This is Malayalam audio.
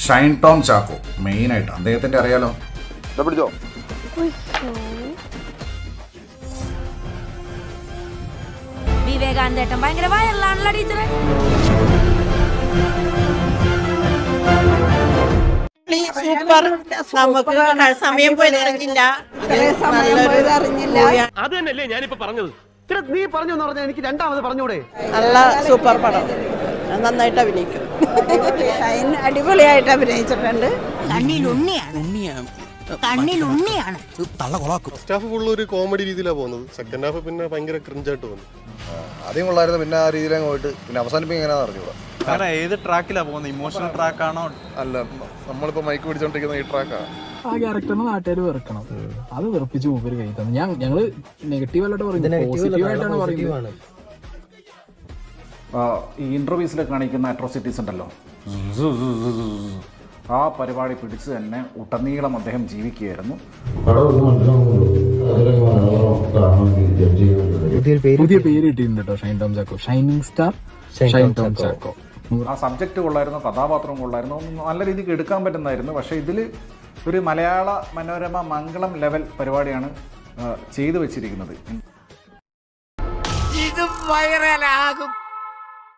ഷൈൻ ടോം ചാക്കോ മെയിനായിട്ട് അദ്ദേഹത്തിൻ്റെ അറിയാലോ പിടിച്ചോ വിവേകാനന്ദേട്ടൻ ഭയങ്കര വയറിലാണല്ലോ ടീച്ചറെ സൂപ്പർ നമുക്ക് സമയം പോയത് അറിഞ്ഞില്ല നല്ലൊരു അത് തന്നെയല്ലേ ഞാനിപ്പോ പറഞ്ഞത് നീ പറഞ്ഞു എന്ന് പറഞ്ഞാൽ എനിക്ക് രണ്ടാമത് പറഞ്ഞൂടെ നല്ല സൂപ്പർ പടം നന്നായിട്ട് അഭിനയിക്കും അടിപൊളിയായിട്ട് അഭിനയിച്ചിട്ടുണ്ട് കണ്ണിൽ ഉണ്ണിയാണ് കണ്ണിൽ ഉണ്ണിയാണ് ഫസ്റ്റ് ഹാഫ് ഫുള്ള് ഒരു കോമഡി രീതിയിലാണ് പോകുന്നത് സെക്കൻഡ് ഹാഫ് പിന്നെ ഭയങ്കര ക്രിഞ്ചായിട്ട് പോകുന്നു ആദ്യം കൊള്ളായിരുന്നു പിന്നെ ആ രീതിയിലങ്ങ് പോയിട്ട് പിന്നെ അവസാനിപ്പിക്കും എങ്ങനെയാണെന്ന് അറിഞ്ഞൂടാ അങ്ങനെ ഏത് ട്രാക്കിലാ പോകുന്നത് ഇമോഷണൽ ട്രാക്കാണോ അല്ല നമ്മളിപ്പോ മൈക്ക് പിടിച്ചോണ്ടിരിക്കുന്ന ഈ ട്രാക്കാണ് ആ ക്യാരക്ടറിനെ നാട്ടുകാർ വെറുക്കണം അത് വെറുപ്പിച്ച് മൂപ്പര് കൈ തന്നു ഞാൻ ഞങ്ങള് നെഗറ്റീവ് അല്ലാട്ട് പറയുന്നത് പോസിറ്റീവ് ആയിട്ടാണ് പറയുന്നത് ആ, ഈ ഇൻ്റർവ്യൂസിൽ കാണിക്കുന്ന അട്രോസിറ്റീസ് ഉണ്ടല്ലോ ആ പരിപാടി പിടിച്ച് തന്നെ ഉടനീളം അദ്ദേഹം ജീവിക്കുകയായിരുന്നു പുതിയ പേര് കിട്ടിയിട്ടുണ്ട് കേട്ടോ ഷൈൻ ടോം ചാക്കോ ഷൈനിങ് സ്റ്റാർ ഷൈൻ ടോം ചാക്കോ ആ സബ്ജക്റ്റ് കൊള്ളായിരുന്നു കഥാപാത്രം കൊള്ളായിരുന്നു ഒന്ന് നല്ല രീതിക്ക് എടുക്കാൻ പറ്റുന്നതായിരുന്നു പക്ഷേ ഇതിൽ ഒരു മലയാള മനോരമ മംഗളം ലെവൽ പരിപാടിയാണ് ആ, ചെയ്തു വെച്ചിരിക്കുന്നത് ഇത് വൈറലാകും